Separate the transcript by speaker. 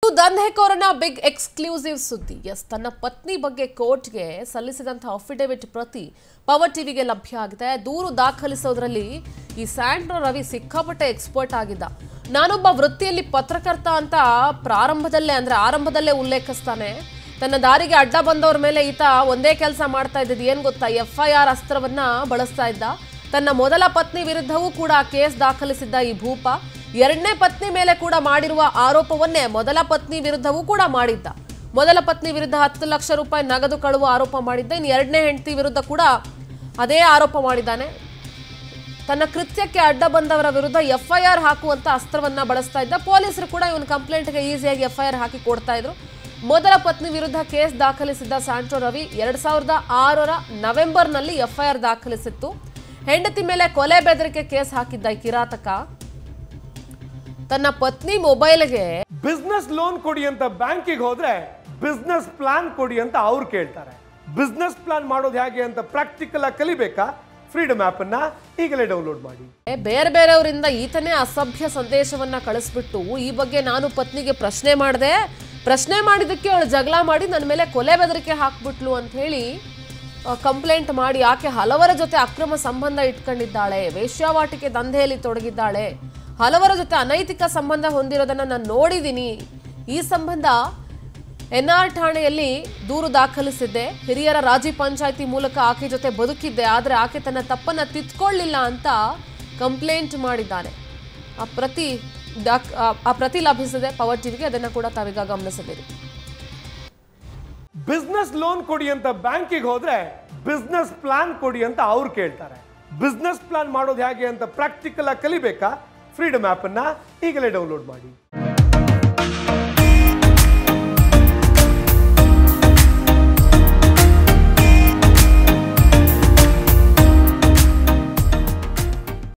Speaker 1: ಇನ್ನು ದಂಧೆಕೋರನ big exclusive ಸುದ್ದಿ ಎಸ್ ತನ್ನ ಪತ್ನಿ ಬಗ್ಗೆ ಕೋರ್ಟ್ಗೆ ಸಲ್ಲಿಸಿದಂತಹ ಅಫಿಡವಿಟ್ ಪ್ರತಿ ಪವರ್ ಟಿವಿಗೆ ಲಭ್ಯ ಆಗಿದೆ ದೂರು ದಾಖಲಿಸೋದ್ರಲ್ಲಿ ಈ ಸ್ಯಾಂಡ್ರೋ ರವಿ ಸಿಕ್ಕಾಪಟ್ಟೆ ಎಕ್ಸ್ಪರ್ಟ್ ಆಗಿದ್ದ ನಾನೊಬ್ಬ ವೃತ್ತಿಯಲ್ಲಿ ಪತ್ರಕರ್ತ ಅಂತ ಪ್ರಾರಂಭದಲ್ಲೇ ಅಂದ್ರೆ ಆರಂಭದಲ್ಲೇ ಉಲ್ಲೇಖಿಸ್ತಾನೆ ತನ್ನ ದಾರಿಗೆ ಅಡ್ಡ ಬಂದವ್ರ ಮೇಲೆ ಈತ ಒಂದೇ ಕೆಲಸ ಮಾಡ್ತಾ ಇದ್ದಿದ್ದು ಏನ್ ಗೊತ್ತಾ ಎಫ್ ಐ ಆರ್ ಅಸ್ತ್ರವನ್ನ ಬಳಸ್ತಾ ಇದ್ದ ತನ್ನ ಮೊದಲ ಪತ್ನಿ ವಿರುದ್ಧವೂ ಕೂಡ ಕೇಸ್ ದಾಖಲಿಸಿದ್ದ ಈ ಭೂಪ ಎರಡನೇ ಪತ್ನಿ ಮೇಲೆ ಕೂಡ ಮಾಡಿರುವ ಆರೋಪವನ್ನೇ ಮೊದಲ ಪತ್ನಿ ವಿರುದ್ಧವೂ ಕೂಡ ಮಾಡಿದ್ದ ಮೊದಲ ಪತ್ನಿ ವಿರುದ್ಧ ಹತ್ತು ಲಕ್ಷ ರೂಪಾಯಿ ನಗದು ಕಳುವ ಆರೋಪ ಮಾಡಿದ್ದ ಇನ್ನು ಎರಡನೇ ಹೆಂಡತಿ ವಿರುದ್ಧ ಕೂಡ ಅದೇ ಆರೋಪ ಮಾಡಿದ್ದಾನೆ ತನ್ನ ಕೃತ್ಯಕ್ಕೆ ಅಡ್ಡ ಬಂದವರ ವಿರುದ್ಧ ಎಫ್ಐಆರ್ ಹಾಕುವಂತ ಅಸ್ತ್ರವನ್ನ ಬಳಸ್ತಾ ಇದ್ದ ಪೊಲೀಸರು ಕೂಡ ಇವನ್ ಕಂಪ್ಲೇಂಟ್ಗೆ ಈಸಿಯಾಗಿ ಎಫ್ಐಆರ್ ಹಾಕಿ ಕೊಡ್ತಾ ಇದ್ರು ಮೊದಲ ಪತ್ನಿ ವಿರುದ್ಧ ಕೇಸ್ ದಾಖಲಿಸಿದ್ದ ಸ್ಯಾಂಟ್ರೋ ರವಿ ಎರಡ್ ಸಾವಿರದ ಆರರ ನವೆಂಬರ್ನಲ್ಲಿ ಎಫ್ಐಆರ್ ದಾಖಲಿಸಿತ್ತು ಹೆಂಡತಿ ಮೇಲೆ ಕೊಲೆ ಬೆದರಿಕೆ ಕೇಸ್ ಹಾಕಿದ್ದ ಈ ಕಿರಾತಕ ತನ್ನ ಪತ್ನಿ ಮೊಬೈಲ್ಗೆ
Speaker 2: ಬಿಸ್ನೆಸ್ ಲೋನ್ ಕೊಡಿ ಅಂತ ಬ್ಯಾಂಕಿಗೆ ಹೋದ್ರೆ ಬಿಸ್ನೆಸ್ ಪ್ಲಾನ್ ಕೊಡಿ ಅಂತ ಅವ್ರು ಕೇಳ್ತಾರೆ ಬಿಸ್ನೆಸ್ ಪ್ಲಾನ್ ಮಾಡೋದು ಹೇಗೆ ಅಂತ ಪ್ರಾಕ್ಟಿಕಲ್ ಆಗಿ ಕಲಿಬೇಕಾ ಫ್ರೀಡಮ್ ಆಪ್ ಅನ್ನ ಈಗಲೇ ಡೌನ್ಲೋಡ್ ಮಾಡಿ
Speaker 1: ಬೇರೆ ಬೇರೆಯವರಿಂದ ಈತನೇ ಅಸಭ್ಯ ಸಂದೇಶವನ್ನ ಕಳಿಸ್ಬಿಟ್ಟು ಈ ಬಗ್ಗೆ ನಾನು ಪತ್ನಿಗೆ ಪ್ರಶ್ನೆ ಮಾಡಿದೆ ಪ್ರಶ್ನೆ ಮಾಡಿದ್ದಕ್ಕೆ ಅವಳು ಜಗಳ ಮಾಡಿ ನನ್ನ ಮೇಲೆ ಕೊಲೆ ಬೆದರಿಕೆ ಹಾಕ್ಬಿಟ್ಲು ಅಂತ ಹೇಳಿ ಕಂಪ್ಲೇಂಟ್ ಮಾಡಿ ಆಕೆ ಹಲವರ ಜೊತೆ ಅಕ್ರಮ ಸಂಬಂಧ ಇಟ್ಕೊಂಡಿದ್ದಾಳೆ ವೇಶ್ಯಾವಾಟಿಕೆ ದಂಧೆಯಲ್ಲಿ ತೊಡಗಿದ್ದಾಳೆ ಹಲವರ ಜೊತೆ ಅನೈತಿಕ ಸಂಬಂಧ ಹೊಂದಿರೋದನ್ನ ನಾನು ನೋಡಿದ್ದೀನಿ ಈ ಸಂಬಂಧ ಎನ್ಆರ್ ಠಾಣೆಯಲ್ಲಿ ದೂರು ದಾಖಲಿಸಿದ್ದೆ ಹಿರಿಯರ ರಾಜಿ ಪಂಚಾಯತಿ ಮೂಲಕ ಆಕೆ ಜೊತೆ ಬದುಕಿದ್ದೆ ಆದರೆ ಆಕೆ ತನ್ನ ತಪ್ಪನ್ನ ತಿದ್ಕೊಳ್ಳಿಲ್ಲ ಅಂತ ಕಂಪ್ಲೇಂಟ್ ಮಾಡಿದ್ದಾನೆ ಆ ಪ್ರತಿ ಡಾಕ್ ಆ- ಆ ಪ್ರತಿ ಲಭಿಸಿದೆ ಪವರ್ ಟಿವಿಗೆ ಅದನ್ನ ಕೂಡ ತಾವೀಗ ಗಮನಿಸಬೇಕು
Speaker 2: ಬಿಸ್ನೆಸ್ ಲೋನ್ ಕೊಡಿ ಅಂತ ಬ್ಯಾಂಕಿಗೆ ಹೋದ್ರೆ ಬಿಸ್ನೆಸ್ ಪ್ಲಾನ್ ಕೊಡಿ ಅಂತ ಅವ್ರು ಕೇಳ್ತಾರೆ ಬಿಸ್ನೆಸ್ ಪ್ಲಾನ್ ಮಾಡೋದು ಹೇಗೆ ಅಂತ ಪ್ರಾಕ್ಟಿಕಲ್ ಆಗಿ ಕಲಿಬೇಕಾ ಫ್ರೀಡಮ್ ಆಪ್ ಅನ್ನ ಈಗಲೇ ಡೌನ್ಲೋಡ್ ಮಾಡಿ